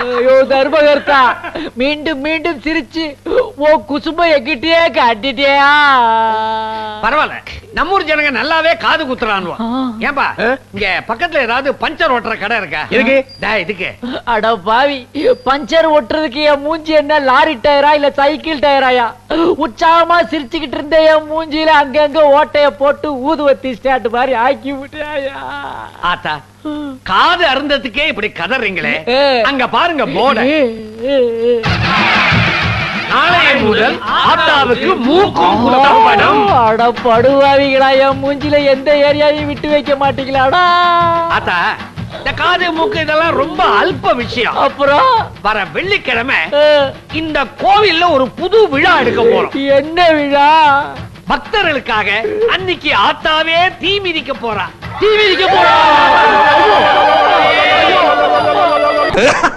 ஐயோ தர்மகர்த்தா மீண்டும் மீண்டும் சிரிச்சு ஓ குசும்ப எங்கிட்டயே காட்டிட்டியா பரவாயில்ல நம்ம ஊர் ஜனங்க நல்லாவே காது குத்துறானுவா ஆ. ஏன்பா இங்க பக்கத்துல ஏதாவது பஞ்சர் ஓட்டுற கடை இருக்கா எதுக்கு? டா, இதுக்கு அட பாவி பஞ்சர் ஒட்டுறதுக்கு என் மூஞ்சி என்ன லாரி டயரா இல்ல சைக்கிள் டயராயா உற்சாகமா சிரிச்சுக்கிட்டு இருந்த என் மூஞ்சில அங்கங்க ஓட்டைய போட்டு ஊதுவத்தி ஸ்டாண்ட் மாதிரி ஆக்கி விட்டாயா ஆத்தா காது அருந்ததுக்கே இப்படி கதறீங்களே ஏ. அங்க பாருங்க போர்ட நாளைய முதல் ஆத்தாவுக்கு மூக்கும் குத்தப்படும் அட படுவாவிகளா என் மூஞ்சில எந்த ஏரியாவையும் விட்டு வைக்க மாட்டீங்களாடா ஆத்தா இந்த காது மூக்கு இதெல்லாம் ரொம்ப அல்ப விஷயம் அப்புறம் வர வெள்ளிக்கிழமை அஹ், இந்த கோவில்ல ஒரு புது விழா எடுக்க போறோம் என்ன விழா பக்தர்களுக்காக அன்னைக்கு ஆத்தாவே தீ மிதிக்க போறா தீ மிதிக்க போறா